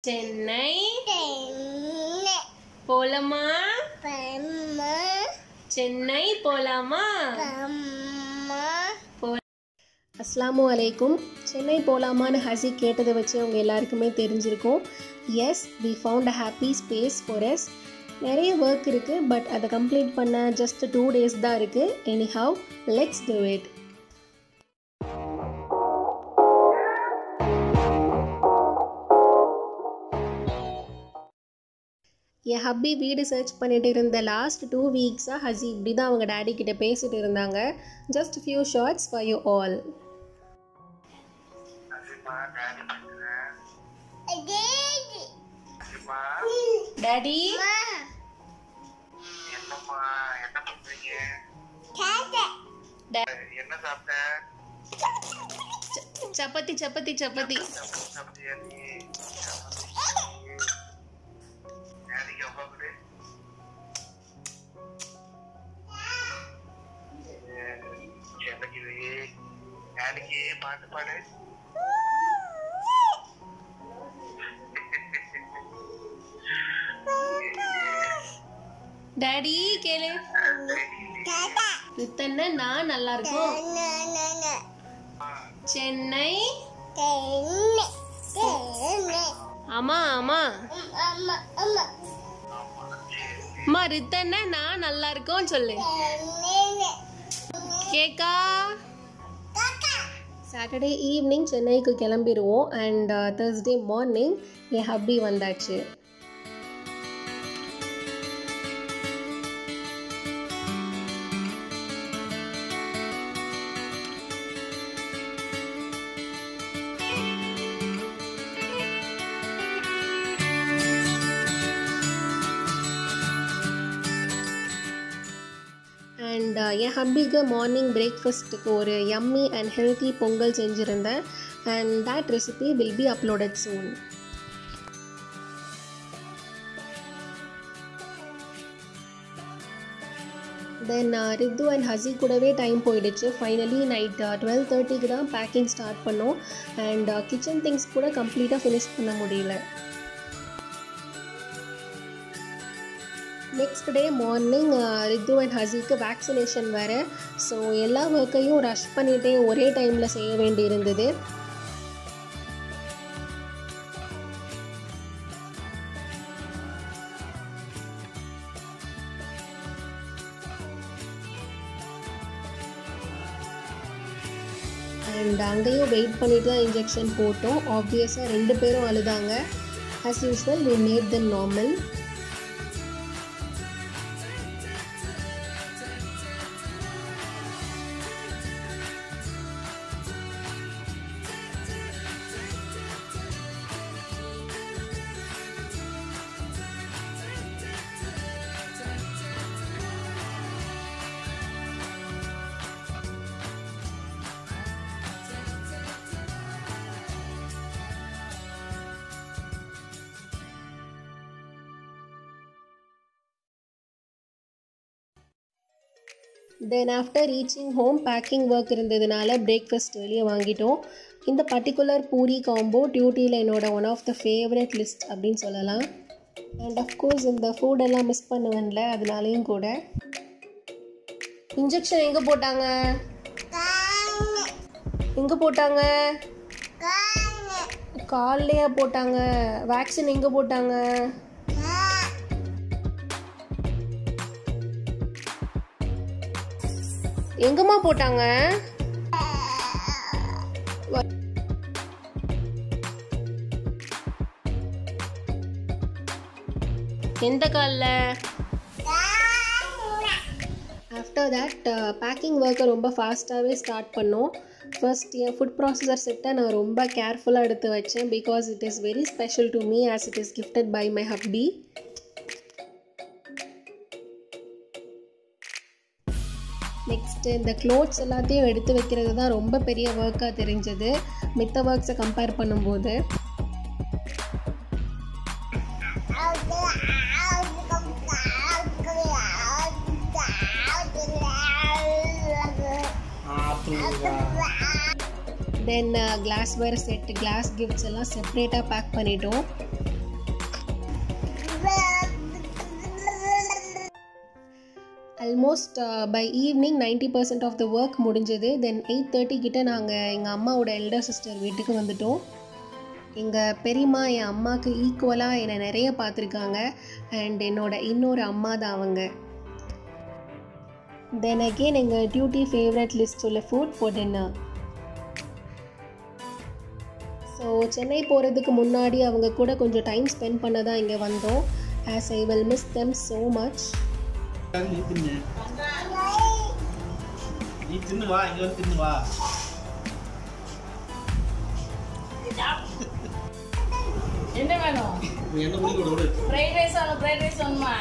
சென்னை போலாமா சென்னை போலாமா அஸ்லாமு அலைக்கும் சென்னை போலாமான்னு ஹசி கேட்டதை வச்சு அவங்க எல்லாருக்குமே தெரிஞ்சிருக்கும் yes we found a happy space for us நிறைய ஒர்க் இருக்குது பட் அதை கம்ப்ளீட் பண்ண ஜஸ்ட் டூ டேஸ் தான் இருக்குது anyhow let's do it என் ஹப்பி வீடு சர்ச் பண்ணிட்டு இருந்த லாஸ்ட் டூ வீக்ஸாக ஹசி இப்படி தான் அவங்க டேடி கிட்ட பேசிட்டு இருந்தாங்க just few shots for you all Asima daddy பேசுறேன் அசிமா டேடி என்னம்மா என்ன பண்றீங்க என்ன சாப்பிட்ட சப்பாத்தி சப்பாத்தி சப்பாத்தி சாப்பிட்டியா நீ டாடிக்கு எவ்வளோ கொடு எனக்கு டாடிக்கு பாட்டு பாடு டேடி கேளு இத்தனை நான் நல்லா இருக்கும் சென்னை ஆமா ஆமா அம்மா ரித்தனை நான் நல்லா இருக்கோம் சொல்லு கேக்கா சாட்டர்டே ஈவினிங் சென்னைக்கு கிளம்பிடுவோம் அண்ட் தேர்ஸ்டே மார்னிங் என் ஹப்பி வந்தாச்சு அண்ட் என் ஹப்பிக்கு மார்னிங் பிரேக்ஃபாஸ்ட்டுக்கு ஒரு யம்மி அண்ட் ஹெல்த்தி பொங்கல் செஞ்சுருந்தேன் and that recipe will be uploaded soon then Rithu and Hasi கூடவே டைம் போயிடுச்சு ஃபைனலி நைட் டுவெல் தேர்ட்டிக்கு தான் பேக்கிங் ஸ்டார்ட் பண்ணோம் அண்ட் கிச்சன் திங்ஸ் கூட கம்ப்ளீட்டாக ஃபினிஷ் பண்ண முடியல next day morning Rithu and ஹசிக்கு வேக்சினேஷன் வேறு ஸோ எல்லா ஒர்க்கையும் ரஷ் பண்ணிகிட்டே ஒரே டைமில் செய்ய வேண்டி இருந்தது அண்ட் அங்கேயும் வெயிட் பண்ணிட்டு தான் இன்ஜெக்ஷன் போட்டோம் ஆப்வியஸாக ரெண்டு பேரும் அழுதாங்க as usual we made then normal then after reaching home packing work இருந்ததுனால பிரேக்ஃபாஸ்ட் வெளியே வாங்கிட்டோம் இந்த பர்டிகுலர் பூரி காம்போ டியூட்டியில் என்னோட one of the favourite list அப்படின்னு சொல்லலாம் அண்ட் அஃப்கோர்ஸ் இந்த ஃபுட்டெல்லாம் மிஸ் பண்ணுவேன்ல அதனாலேயும் கூட இன்ஜெக்ஷன் எங்கே போட்டாங்க எங்கே போட்டாங்க கால்லையா போட்டாங்க வேக்சின் எங்கே போட்டாங்க எங்கம்மா போட்டாங்க எந்த காலில் ஆஃப்டர் தட் பேக்கிங் ஒர்க்கை ரொம்ப ஃபாஸ்ட்டாகவே ஸ்டார்ட் பண்ணோம் ஃபர்ஸ்ட் என் ஃபுட் ப்ராசஸர் செட்டை நான் ரொம்ப கேர்ஃபுல்லாக எடுத்து வச்சேன் because it is very special to me as it is gifted by my hubby next இந்த க்ளோத்ஸ் எல்லாத்தையும் எடுத்து வைக்கிறது தான் ரொம்ப பெரிய ஒர்க்காக தெரிஞ்சது மித்த ஒர்க்ஸை கம்பேர் பண்ணும்போது then glassware set glass gifts எல்லாம் செப்ரேட்டாக பேக் பண்ணிட்டோம் almost by evening ninety percent of the work முடிஞ்சது தென் எயிட் தேர்ட்டி கிட்ட நாங்கள் எங்கள் அம்மாவோட எல்டர் சிஸ்டர் வீட்டுக்கு வந்துட்டோம் எங்கள் பெரியம்மா என் அம்மாவுக்கு ஈக்குவலாக என்னை நிறைய பார்த்துருக்காங்க அண்ட் என்னோட இன்னொரு அம்மா தான் அவங்க தென் அகெயின் எங்கள் டியூட்டி ஃபேவரட் லிஸ்ட் உள்ள food for dinner so Chennai போகிறதுக்கு முன்னாடி அவங்க கூட கொஞ்சம் டைம் ஸ்பெண்ட் பண்ண தான் இங்கே வந்தோம் as I will miss them so much நீ தின்னு நீ தின்னு வா இங்க வந்து தின்னு வா என்ன வேணும் நீ என்ன குடிக்க விடு ஃப்ரைட் ரைஸ் வேணும் ஃப்ரைட் ரைஸ் வேணுமா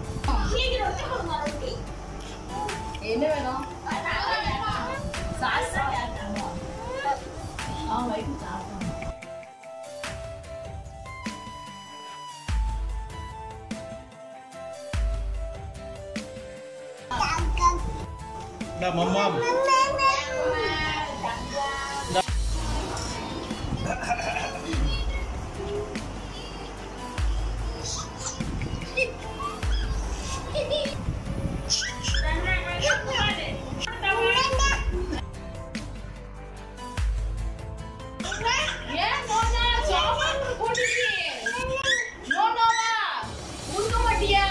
என்ன வேணும் சாஸ் ஆ வைக்கு சாப்பிடணும் இந்தா மம்மாம் ஏன் நோனா சாப்பாடு போட்டுச்சு நோனாவா கொடுக்க மாட்டியா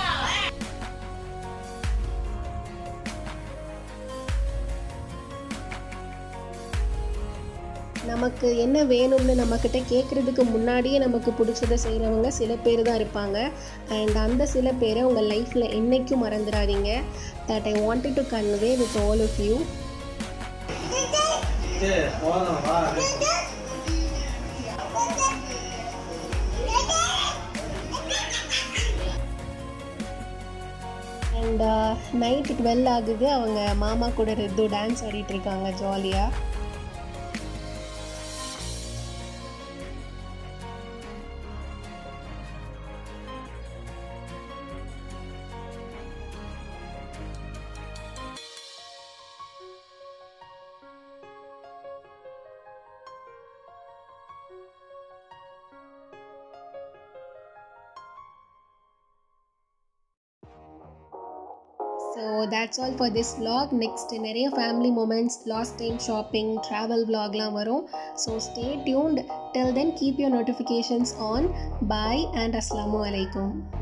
நமக்கு என்ன வேணும்னு நம்மக்கிட்ட கேட்குறதுக்கு முன்னாடியே நமக்கு பிடிச்சதை செய்கிறவங்க சில பேர் தான் இருப்பாங்க அண்ட் அந்த சில பேரை உங்கள் லைஃப்பில் என்றைக்கும் மறந்துடாதீங்க that I wanted to convey with all of you ஏ போதும் வா அண்ட் நைட்டு டுவெல் ஆகுது அவங்க மாமா கூட ரெத்து டான்ஸ் ஆடிட்டு இருக்காங்க ஜாலியாக so that's all for this vlog next நிறைய family moments last time shopping travel vlogலாம் வரும் so stay tuned till then keep your notifications on bye and அஸ்லாமு அலைக்கும்